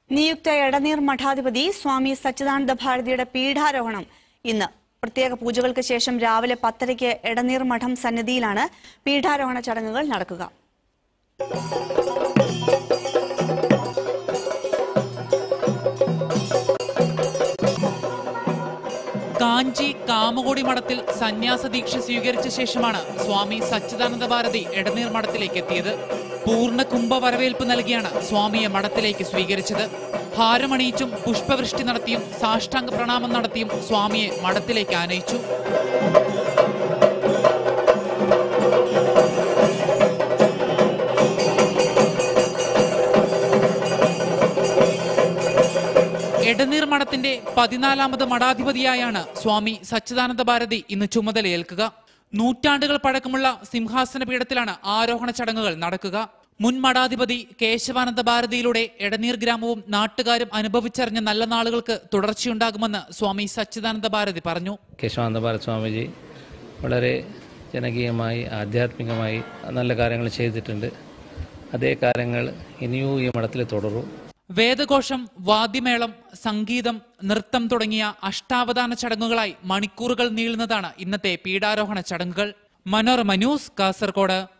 നിയുക്ത എടനീർ മഠാധിപതി സ്വാമി സച്ചിദാനന്ദ ഭാരതിയുടെ പീഠാരോഹണം ഇന്ന് പ്രത്യേക പൂജകൾക്ക് ശേഷം രാവിലെ പത്തരയ്ക്ക് എടനീർ മഠം സന്നിധിയിലാണ് പീഠാരോഹണ ചടങ്ങുകൾ നടക്കുക കാഞ്ചി കാമകോടി മഠത്തിൽ സന്യാസ ദീക്ഷ സ്വീകരിച്ച ശേഷമാണ് സ്വാമി സച്ചിദാനന്ദ ഭാരതി എടനീർ മഠത്തിലേക്ക് എത്തിയത് പൂർണ്ണ കുംഭ വരവേൽപ്പ് നൽകിയാണ് സ്വാമിയെ മഠത്തിലേക്ക് സ്വീകരിച്ചത് ഹാരമണിയിച്ചും പുഷ്പവൃഷ്ടി നടത്തിയും സാഷ്ടാംഗ പ്രണാമം നടത്തിയും സ്വാമിയെ മഠത്തിലേക്ക് ആനയിച്ചു എടനീർ മഠത്തിന്റെ പതിനാലാമത് മഠാധിപതിയായാണ് സ്വാമി സച്ചിദാനന്ദ ഭാരതി ഇന്ന് ചുമതലയേൽക്കുക നൂറ്റാണ്ടുകൾ പഴക്കമുള്ള സിംഹാസന പീഠത്തിലാണ് ആരോഹണ ചടങ്ങുകൾ നടക്കുക മുൻ മഠാധിപതി കേശവാനന്ദ ഭാരതിയിലൂടെ എടനീർ ഗ്രാമവും നാട്ടുകാരും അനുഭവിച്ചറിഞ്ഞ നല്ല നാളുകൾക്ക് തുടർച്ചയുണ്ടാകുമെന്ന് സ്വാമി സച്ചിദാനന്ദ ഭാരതി പറഞ്ഞു കേശവാനന്ദ ഭാരത് സ്വാമിജി വളരെ ജനകീയമായി ആധ്യാത്മികമായി നല്ല കാര്യങ്ങൾ ചെയ്തിട്ടുണ്ട് അതേ കാര്യങ്ങൾ ഇനിയും ഈ മഠത്തിൽ തുടരും വേദഘോഷം വാദ്യമേളം സംഗീതം നൃത്തം തുടങ്ങിയ അഷ്ടാവധാന ചടങ്ങുകളായി മണിക്കൂറുകൾ നീളുന്നതാണ് ഇന്നത്തെ പീഠാരോഹണ ചടങ്ങുകൾ മനോരമ ന്യൂസ് കാസർഗോഡ്